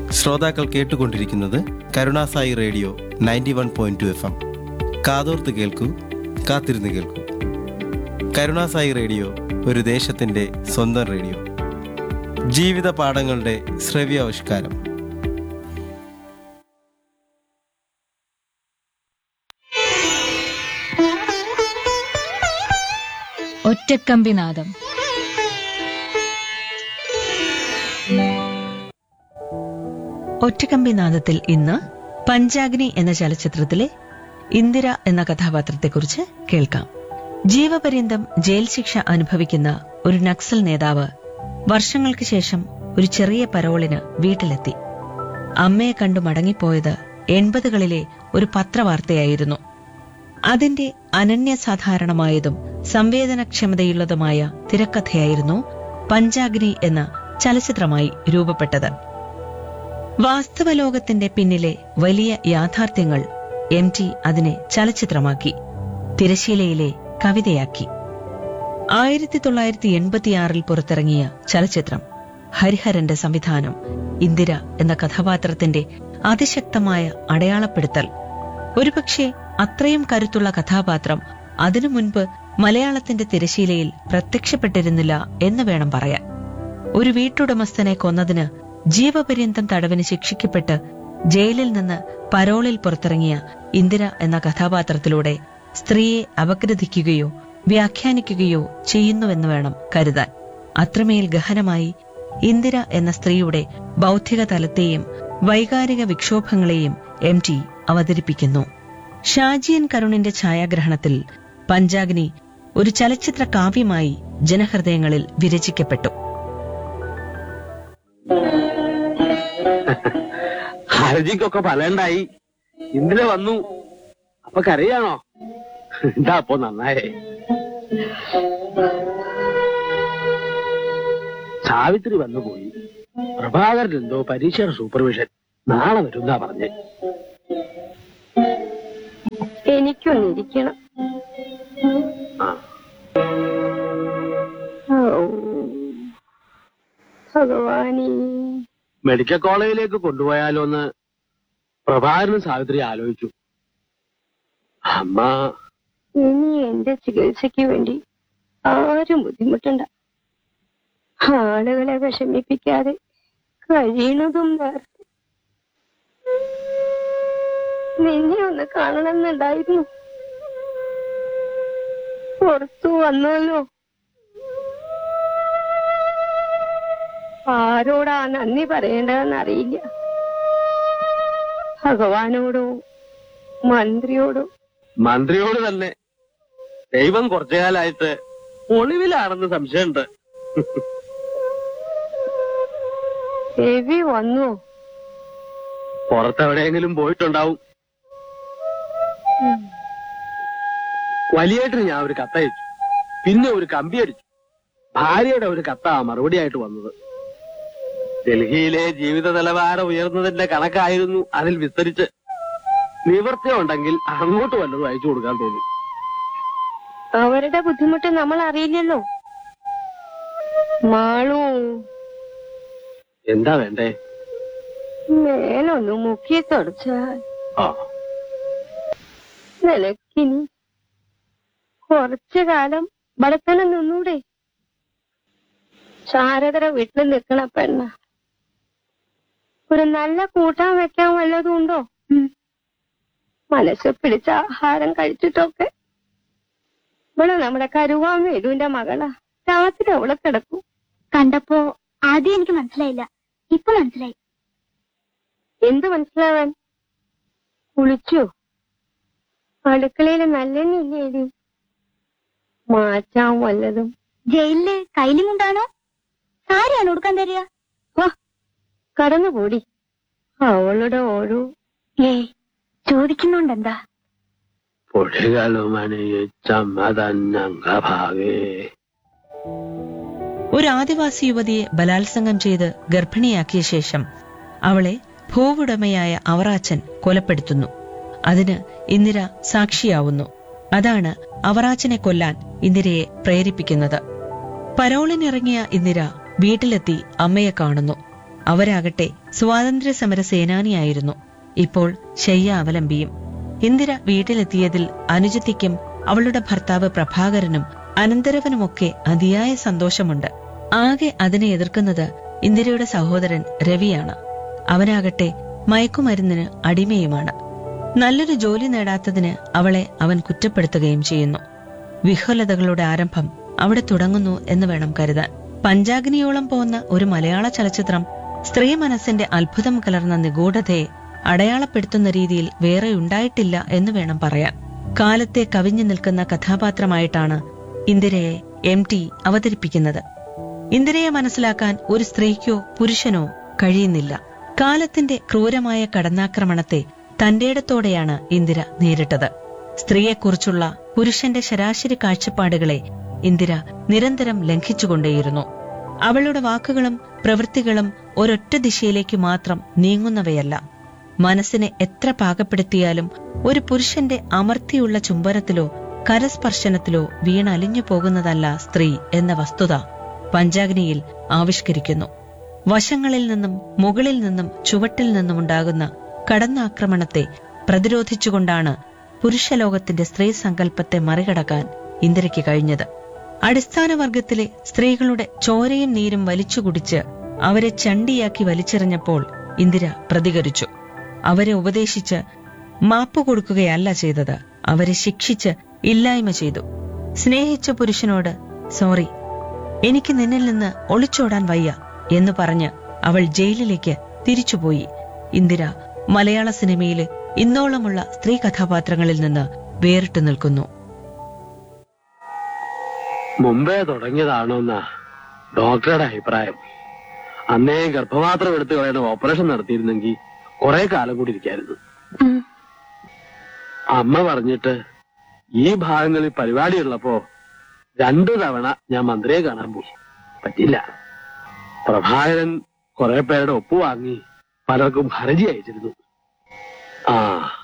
ശ്രോതാക്കൾ കേട്ടുകൊണ്ടിരിക്കുന്നത് Karunasai radio ninety one point two F M കാതോർത്ത് കേൾക്കൂ കാത്തിരുന്ന് കേൾക്കൂ കരുണാസായി റേഡിയോ ഒരു ദേശത്തിൻ്റെ സ്വന്തം റേഡിയോ ജീവിത പാഠങ്ങളുടെ ശ്രവ്യാവിഷ്കാരം ഒറ്റക്കമ്പിനാദം ഒറ്റക്കമ്പിനാദത്തിൽ ഇന്ന് പഞ്ചാഗ്നി എന്ന ചലച്ചിത്രത്തിലെ ഇന്ദിര എന്ന കഥാപാത്രത്തെക്കുറിച്ച് കേൾക്കാം ജീവപര്യന്തം ജയിൽ ശിക്ഷ അനുഭവിക്കുന്ന ഒരു നക്സൽ നേതാവ് വർഷങ്ങൾക്ക് ശേഷം ഒരു ചെറിയ പരോളിന് വീട്ടിലെത്തി അമ്മയെ കണ്ടു മടങ്ങിപ്പോയത് എൺപതുകളിലെ ഒരു പത്രവാർത്തയായിരുന്നു അതിന്റെ അനന്യസാധാരണമായതും സംവേദനക്ഷമതയുള്ളതുമായ തിരക്കഥയായിരുന്നു പഞ്ചാഗ്നി എന്ന ചലച്ചിത്രമായി രൂപപ്പെട്ടത് വാസ്തവലോകത്തിന്റെ പിന്നിലെ വലിയ യാഥാർത്ഥ്യങ്ങൾ എം ടി അതിനെ ചലച്ചിത്രമാക്കി തിരശീലയിലെ കവിതയാക്കി ആയിരത്തി തൊള്ളായിരത്തി എൺപത്തിയാറിൽ പുറത്തിറങ്ങിയ ചലച്ചിത്രം ഹരിഹരന്റെ സംവിധാനം ഇന്ദിര എന്ന കഥാപാത്രത്തിന്റെ അതിശക്തമായ അടയാളപ്പെടുത്തൽ ഒരുപക്ഷെ അത്രയും കരുത്തുള്ള കഥാപാത്രം അതിനു മുൻപ് മലയാളത്തിന്റെ തിരശീലയിൽ പ്രത്യക്ഷപ്പെട്ടിരുന്നില്ല എന്ന് വേണം പറയാൻ ഒരു വീട്ടുടമസ്ഥനെ കൊന്നതിന് ജീവപര്യന്തം തടവിന് ശിക്ഷിക്കപ്പെട്ട് ജയിലിൽ നിന്ന് പരോളിൽ പുറത്തിറങ്ങിയ ഇന്ദിര എന്ന കഥാപാത്രത്തിലൂടെ സ്ത്രീയെ അപഗ്രഥിക്കുകയോ വ്യാഖ്യാനിക്കുകയോ ചെയ്യുന്നുവെന്ന് വേണം കരുതാൻ അത്രമേൽ ഗഹനമായി ഇന്ദിര എന്ന സ്ത്രീയുടെ ബൗദ്ധിക തലത്തെയും വൈകാരിക വിക്ഷോഭങ്ങളെയും എം ടി അവതരിപ്പിക്കുന്നു ഷാജിയൻ കരുണിന്റെ ഛായാഗ്രഹണത്തിൽ പഞ്ചാഗ്നി ഒരു ചലച്ചിത്ര കാവ്യമായി ജനഹൃദയങ്ങളിൽ വിരചിക്കപ്പെട്ടു ഹർജിക്കൊക്കെ ഫലണ്ടായി ഇന്നലെ വന്നു അപ്പൊ കരയാണോ എന്താ അപ്പൊ നന്നായേ സാവിത്രി വന്നു പോയി പ്രഭാകരൻ എന്തോ പരീക്ഷയുടെ സൂപ്പർവിഷൻ നാളെ വരുന്നാ പറഞ്ഞേ എനിക്കൊന്നിരിക്കണം ആ ഔ. ഭഗവാനേ മെഡിക്കൽ കോളേജിലേക്ക് കൊണ്ടുപോയാലോ എന്ന് പ്രഭാകരനും സാവിത്രി ആലോചിച്ചു അമ്മ ഇനി എന്റെ ചികിത്സയ്ക്ക് വേണ്ടി ആരും ബുദ്ധിമുട്ടണ്ട ആളുകളെ വിഷമിപ്പിക്കാതെ കഴിയണതും നേർത്ത് നിന്നെ ഒന്ന് കാണണമെന്നുണ്ടായിരുന്നു പുറത്തു വന്നല്ലോ ആരോടാ നന്ദി പറയേണ്ടതെന്ന് അറിയില്ല ഭഗവാനോടോ മന്ത്രിയോടോ മന്ത്രിയോട് തന്നെ ദൈവം കുറച്ചു കാലമായിട്ട് ഒളിവിലാണെന്ന് സംശയമുണ്ട് രവി വന്നോ പുറത്തെവിടെയെങ്കിലും പോയിട്ടുണ്ടാവും വലിയേട്ടിന് ഞാൻ ഒരു കത്തയച്ചു പിന്നെ ഒരു കമ്പി അടിച്ചു ഭാര്യയുടെ ഒരു കത്താ മറുപടിയായിട്ട് വന്നത് ഡൽഹിയിലെ ജീവിത നിലവാരം ഉയർന്നതിന്റെ കണക്കായിരുന്നു അതിൽ വിസ്തരിച്ച് നിവൃത്തിയുണ്ടെങ്കിൽ അങ്ങോട്ട് വല്ലതും അയച്ചു കൊടുക്കാൻ തോന്നി അവരുടെ ബുദ്ധിമുട്ട് നമ്മൾ അറിയില്ലല്ലോ മാളു എന്താ വേണ്ടേ മേലൊന്ന് മുക്കി തുടച്ചാൽ ആ നിനക്കിനി കുറച്ചു കാലം ഇവിടെ തന്നെ നിന്നൂടെ ശാരദര വീട്ടിൽ നിൽക്കണ പെണ്ണ ഒരു നല്ല കൂട്ടാൻ വെക്കാൻ വല്ലതും ഉണ്ടോ മനസ്സ് പിടിച്ച ആഹാരം കഴിച്ചിട്ടൊക്കെ ഇവിടെ നമ്മുടെ കരുവാൻ വേലുവിന്റെ മകളാ രാത്രി അവളെ കിടക്കും കണ്ടപ്പോ ആദ്യം എനിക്ക് മനസ്സിലായില്ല ഇപ്പൊ മനസ്സിലായി എന്ത് മനസ്സിലാവാൻ കുളിച്ചോ അടുക്കളയിൽ നല്ലെണ്ണില്ലേടി മാറ്റാൻ വല്ലതും ജയിലില് കൈലി കൊണ്ടാണോ സാരിയാണ് കൊടുക്കാൻ തരിക വാ കടന്നുകൂടി അവളുടെ ഓരോ ഏയ് ചോദിക്കുന്നുണ്ടെന്താ പൊടികളുമണിയിച്ചമ്മതന്നംഗഭാഗേ ഒരു ആദിവാസി യുവതിയെ ബലാത്സംഗം ചെയ്ത് ഗർഭിണിയാക്കിയ ശേഷം അവളെ ഭൂവുടമയായ അവറാച്ചൻ കൊലപ്പെടുത്തുന്നു അതിന് ഇന്ദിര സാക്ഷിയാവുന്നു അതാണ് അവറാച്ചനെ കൊല്ലാൻ ഇന്ദിരയെ പ്രേരിപ്പിക്കുന്നത് പരോളിനിറങ്ങിയ ഇന്ദിര വീട്ടിലെത്തി അമ്മയെ കാണുന്നു അവരാകട്ടെ സ്വാതന്ത്ര്യ സമര സേനാനിയായിരുന്നു ഇപ്പോൾ ശയ്യ അവലംബിയും ഇന്ദിര വീട്ടിലെത്തിയതിൽ അനുജത്തിക്കും അവളുടെ ഭർത്താവ് പ്രഭാകരനും അനന്തരവനുമൊക്കെ അതിയായ സന്തോഷമുണ്ട് ആകെ അതിനെ എതിർക്കുന്നത് ഇന്ദിരയുടെ സഹോദരൻ രവിയാണ് അവനാകട്ടെ മയക്കുമരുന്നിന് അടിമയുമാണ് നല്ലൊരു ജോലി നേടാത്തതിന് അവളെ അവൻ കുറ്റപ്പെടുത്തുകയും ചെയ്യുന്നു വിഹ്വലതകളുടെ ആരംഭം അവിടെ തുടങ്ങുന്നു എന്ന് വേണം കരുതാൻ പഞ്ചാഗ്നിയോളം പോകുന്ന ഒരു മലയാള ചലച്ചിത്രം സ്ത്രീ മനസ്സിന്റെ അത്ഭുതം കലർന്ന നിഗൂഢതയെ അടയാളപ്പെടുത്തുന്ന രീതിയിൽ വേറെ ഉണ്ടായിട്ടില്ല എന്ന് വേണം പറയാൻ കാലത്തെ കവിഞ്ഞു നിൽക്കുന്ന കഥാപാത്രമായിട്ടാണ് ഇന്ദിരയെ എം ടി അവതരിപ്പിക്കുന്നത് ഇന്ദിരയെ മനസ്സിലാക്കാൻ ഒരു സ്ത്രീക്കോ പുരുഷനോ കഴിയുന്നില്ല കാലത്തിന്റെ ക്രൂരമായ കടന്നാക്രമണത്തെ തന്റേടത്തോടെയാണ് ഇന്ദിര നേരിട്ടത് സ്ത്രീയെക്കുറിച്ചുള്ള പുരുഷന്റെ ശരാശരി കാഴ്ചപ്പാടുകളെ ഇന്ദിര നിരന്തരം ലംഘിച്ചുകൊണ്ടേയിരുന്നു അവളുടെ വാക്കുകളും പ്രവൃത്തികളും ഒരൊറ്റ ദിശയിലേക്ക് മാത്രം നീങ്ങുന്നവയല്ല മനസ്സിനെ എത്ര പാകപ്പെടുത്തിയാലും ഒരു പുരുഷന്റെ അമർത്തിയുള്ള ചുംബനത്തിലോ കരസ്പർശനത്തിലോ വീണലിഞ്ഞു പോകുന്നതല്ല സ്ത്രീ എന്ന വസ്തുത പഞ്ചാഗ്നിയിൽ ആവിഷ്കരിക്കുന്നു വശങ്ങളിൽ നിന്നും മുകളിൽ നിന്നും ചുവട്ടിൽ നിന്നുമുണ്ടാകുന്ന കടന്നാക്രമണത്തെ പ്രതിരോധിച്ചുകൊണ്ടാണ് പുരുഷലോകത്തിന്റെ സ്ത്രീ സങ്കല്പത്തെ മറികടക്കാൻ ഇന്ദിരയ്ക്ക് കഴിഞ്ഞത് അടിസ്ഥാന വർഗത്തിലെ സ്ത്രീകളുടെ ചോരയും നീരും വലിച്ചു കുടിച്ച് അവരെ ചണ്ടിയാക്കി വലിച്ചെറിഞ്ഞപ്പോൾ ഇന്ദിര പ്രതികരിച്ചു അവരെ ഉപദേശിച്ച് മാപ്പ് കൊടുക്കുകയല്ല ചെയ്തത് അവരെ ശിക്ഷിച്ച് ഇല്ലായ്മ ചെയ്തു സ്നേഹിച്ച പുരുഷനോട് സോറി എനിക്ക് നിന്നിൽ നിന്ന് ഒളിച്ചോടാൻ വയ്യ എന്ന് പറഞ്ഞ് അവൾ ജയിലിലേക്ക് തിരിച്ചുപോയി ഇന്ദിര മലയാള സിനിമയിലെ ഇന്നോളമുള്ള സ്ത്രീ കഥാപാത്രങ്ങളിൽ നിന്ന് വേറിട്ടു നിൽക്കുന്നു മുമ്പേ തുടങ്ങിയതാണോന്നാ ഡോക്ടറുടെ അഭിപ്രായം അന്നേ ഗർഭപാത്രം എടുത്തു കളയുന്ന ഓപ്പറേഷൻ നടത്തിയിരുന്നെങ്കിൽ കുറെ കാലം കൂടി ഇരിക്കായിരുന്നു അമ്മ പറഞ്ഞിട്ട് ഈ ഭാഗങ്ങളിൽ പരിപാടിയുള്ളപ്പോ രണ്ടു തവണ ഞാൻ മന്ത്രിയെ കാണാൻ പോയി പറ്റില്ല പ്രഭാകരൻ കുറെ പേരുടെ ഒപ്പ് വാങ്ങി പലർക്കും ഹർജി അയച്ചിരുന്നു ആ